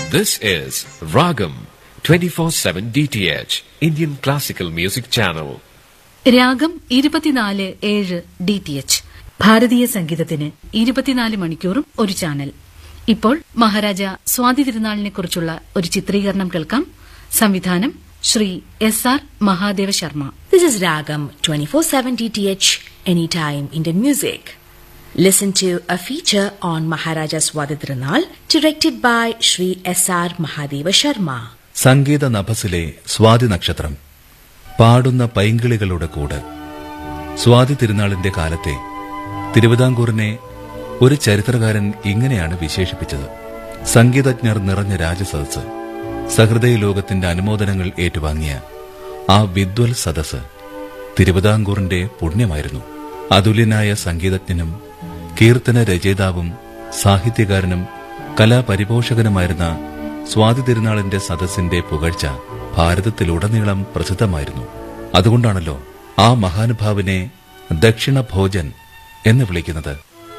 This is Ragam 24/7 DTH Indian Classical Music Channel. രാഗം ഇരുപത്തിനാല് ഏഴ് ഡി ടി എച്ച് ഭാരതീയ സംഗീതത്തിന് ഇരുപത്തിനാല് മണിക്കൂറും ഒരു ചാനൽ ഇപ്പോൾ മഹാരാജ സ്വാതി തിരുനാളിനെ കുറിച്ചുള്ള ഒരു ചിത്രീകരണം കേൾക്കാം സംവിധാനം Shri S R Mahadeva Sharma This is Ragam 24/7 DTH Anytime Indian Music. Listen to a feature on Maharaja Swadhidranal directed by Sri S.R. Mahadeva Sharma. സംഗീത നഭസിലെ സ്വാതി നക്ഷത്രം പാടുന്ന പൈങ്കിളികളുടെ കൂട് സ്വാതി തിരുനാളിന്റെ കാലത്തെ തിരുവിതാംകൂറിനെ ഒരു ചരിത്രകാരൻ ഇങ്ങനെയാണ് വിശേഷിപ്പിച്ചത് സംഗീതജ്ഞർ നിറഞ്ഞ രാജസദസ് സഹൃദയ ലോകത്തിന്റെ അനുമോദനങ്ങൾ ഏറ്റുവാങ്ങിയ ആ വിദ്വൽ സദസ് തിരുവിതാംകൂറിന്റെ പുണ്യമായിരുന്നു അതുല്യനായ സംഗീതജ്ഞനും കീർത്തന രചയിതാവും സാഹിത്യകാരനും കലാപരിപോഷകനുമായിരുന്ന സ്വാതി തിരുനാളിന്റെ സദസ്സിന്റെ പുകഴ്ച ഭാരതത്തിലുടനീളം പ്രസിദ്ധമായിരുന്നു അതുകൊണ്ടാണല്ലോ ആ മഹാനുഭാവിനെ ദക്ഷിണ ഭോജൻ എന്ന് വിളിക്കുന്നത്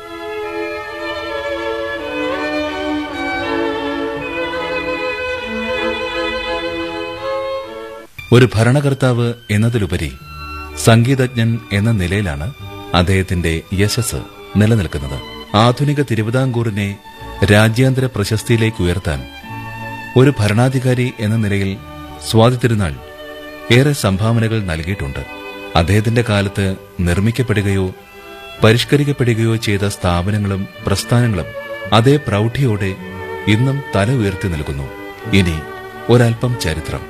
ഒരു ഭരണകർത്താവ് എന്നതിലുപരി സംഗീതജ്ഞൻ എന്ന നിലയിലാണ് അദ്ദേഹത്തിന്റെ യശസ് നിലനിൽക്കുന്നത് ആധുനിക തിരുവിതാംകൂറിനെ രാജ്യാന്തര പ്രശസ്തിയിലേക്ക് ഉയർത്താൻ ഒരു ഭരണാധികാരി എന്ന നിലയിൽ സ്വാതി തിരുനാൾ ഏറെ സംഭാവനകൾ നൽകിയിട്ടുണ്ട് അദ്ദേഹത്തിന്റെ കാലത്ത് നിർമ്മിക്കപ്പെടുകയോ പരിഷ്കരിക്കപ്പെടുകയോ ചെയ്ത സ്ഥാപനങ്ങളും പ്രസ്ഥാനങ്ങളും അതേ പ്രൗഢിയോടെ ഇന്നും തല ഉയർത്തി നിൽക്കുന്നു ഇനി ഒരൽപ്പം ചരിത്രം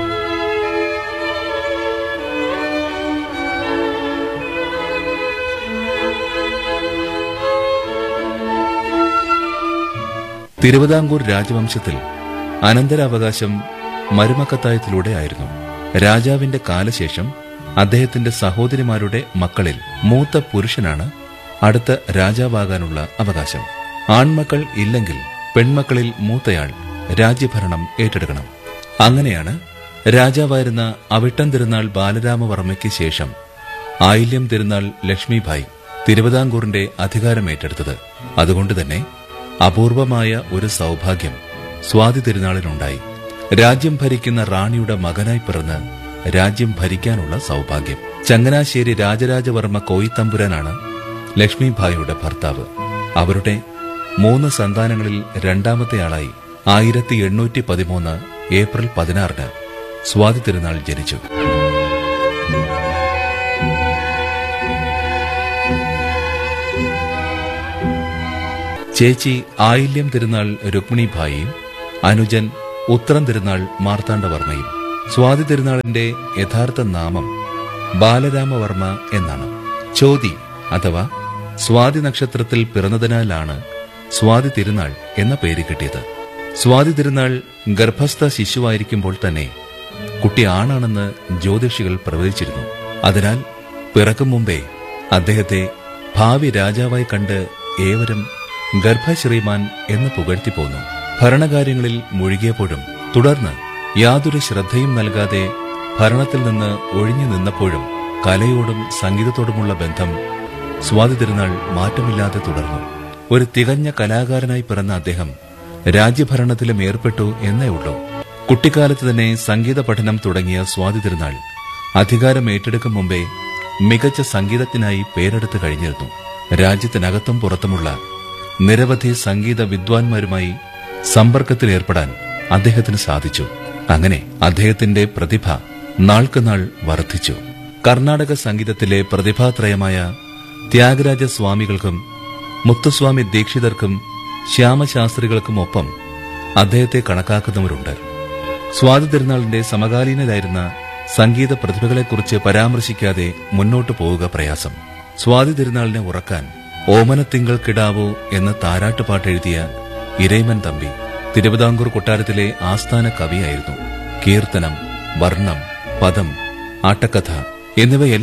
തിരുവിതാംകൂർ രാജവംശത്തിൽ അനന്തരാവകാശം മരുമക്കത്തായത്തിലൂടെ ആയിരുന്നു രാജാവിന്റെ കാലശേഷം അദ്ദേഹത്തിന്റെ സഹോദരിമാരുടെ മക്കളിൽ മൂത്ത പുരുഷനാണ് അടുത്ത രാജാവാകാനുള്ള അവകാശം ആൺമക്കൾ ഇല്ലെങ്കിൽ പെൺമക്കളിൽ മൂത്തയാൾ രാജ്യഭരണം ഏറ്റെടുക്കണം അങ്ങനെയാണ് രാജാവായിരുന്ന അവിട്ടം തിരുനാൾ ബാലരാമവർമ്മയ്ക്ക് ശേഷം ആയില്യം തിരുനാൾ ലക്ഷ്മിഭായ് തിരുവിതാംകൂറിന്റെ അധികാരം ഏറ്റെടുത്തത് അതുകൊണ്ട് തന്നെ അപൂർവമായ ഒരു സൗഭാഗ്യം സ്വാതി തിരുനാളിനുണ്ടായി രാജ്യം ഭരിക്കുന്ന റാണിയുടെ മകനായി പിറന്ന് രാജ്യം ഭരിക്കാനുള്ള സൗഭാഗ്യം ചങ്ങനാശ്ശേരി രാജരാജവർമ്മ കോയിത്തമ്പുരാനാണ് ലക്ഷ്മിഭായിയുടെ ഭർത്താവ് അവരുടെ മൂന്ന് സന്താനങ്ങളിൽ രണ്ടാമത്തെയാളായി ആയിരത്തി എണ്ണൂറ്റി പതിമൂന്ന് ഏപ്രിൽ പതിനാറിന് സ്വാതി തിരുനാൾ ജനിച്ചു ചേച്ചി ആയില്യം തിരുനാൾ രുക്മിണിഭായിയും അനുജൻ ഉത്രം തിരുനാൾ മാർത്താണ്ഡവർമ്മയും സ്വാതി തിരുനാളിന്റെ യഥാർത്ഥ നാമം ബാലരാമവർമ്മ എന്നാണ് ചോതി അഥവാ സ്വാതി നക്ഷത്രത്തിൽ പിറന്നതിനാലാണ് സ്വാതി തിരുനാൾ എന്ന പേര് കിട്ടിയത് സ്വാതി തിരുനാൾ ഗർഭസ്ഥ ശിശുവായിരിക്കുമ്പോൾ തന്നെ കുട്ടി ആണാണെന്ന് ജ്യോതിഷികൾ പ്രവചിച്ചിരുന്നു അതിനാൽ പിറക്കും മുമ്പേ അദ്ദേഹത്തെ ഭാവി രാജാവായി കണ്ട് ഏവരും ഗർഭശ്രീമാൻ എന്ന് പുകഴ്ത്തിപ്പോന്നു ഭരണകാര്യങ്ങളിൽ മുഴുകിയപ്പോഴും തുടർന്ന് യാതൊരു ശ്രദ്ധയും നൽകാതെ ഭരണത്തിൽ നിന്ന് ഒഴിഞ്ഞു നിന്നപ്പോഴും കലയോടും സംഗീതത്തോടുമുള്ള ബന്ധം സ്വാതി തിരുനാൾ മാറ്റമില്ലാതെ തുടർന്നു ഒരു തികഞ്ഞ കലാകാരനായി പിറന്ന അദ്ദേഹം രാജ്യഭരണത്തിലും ഏർപ്പെട്ടു എന്നേ ഉള്ളൂ കുട്ടിക്കാലത്ത് തന്നെ സംഗീത പഠനം തുടങ്ങിയ സ്വാതി തിരുനാൾ അധികാരം ഏറ്റെടുക്കും മുമ്പേ മികച്ച സംഗീതജ്ഞനായി പേരെടുത്തു കഴിഞ്ഞിരുന്നു രാജ്യത്തിനകത്തും പുറത്തുമുള്ള നിരവധി സംഗീത വിദ്വാൻമാരുമായി സമ്പർക്കത്തിൽ ഏർപ്പെടാൻ അദ്ദേഹത്തിന് സാധിച്ചു അങ്ങനെ അദ്ദേഹത്തിന്റെ പ്രതിഭ നാൾക്കുനാൾ വർദ്ധിച്ചു കർണാടക സംഗീതത്തിലെ പ്രതിഭാത്രയമായ ത്യാഗരാജ സ്വാമികൾക്കും മുത്തുസ്വാമി ദീക്ഷിതർക്കും ശ്യാമശാസ്ത്രികൾക്കും ഒപ്പം അദ്ദേഹത്തെ കണക്കാക്കുന്നവരുണ്ട് സ്വാതി തിരുനാളിന്റെ സമകാലീനരായിരുന്ന സംഗീത പ്രതിഭകളെക്കുറിച്ച് പരാമർശിക്കാതെ മുന്നോട്ടു പോവുക പ്രയാസം സ്വാതി തിരുനാളിനെ ഉറക്കാൻ ഓമനത്തിങ്കൾ കിടാവോ എന്ന താരാട്ടുപാട്ടെഴുതിയ ഇരൈമൻ തമ്പി തിരുവിതാംകൂർ കൊട്ടാരത്തിലെ ആസ്ഥാന കവിയായിരുന്നു കീർത്തനം വർണ്ണം പദം ആട്ടക്കഥ എന്നിവയെല്ലാം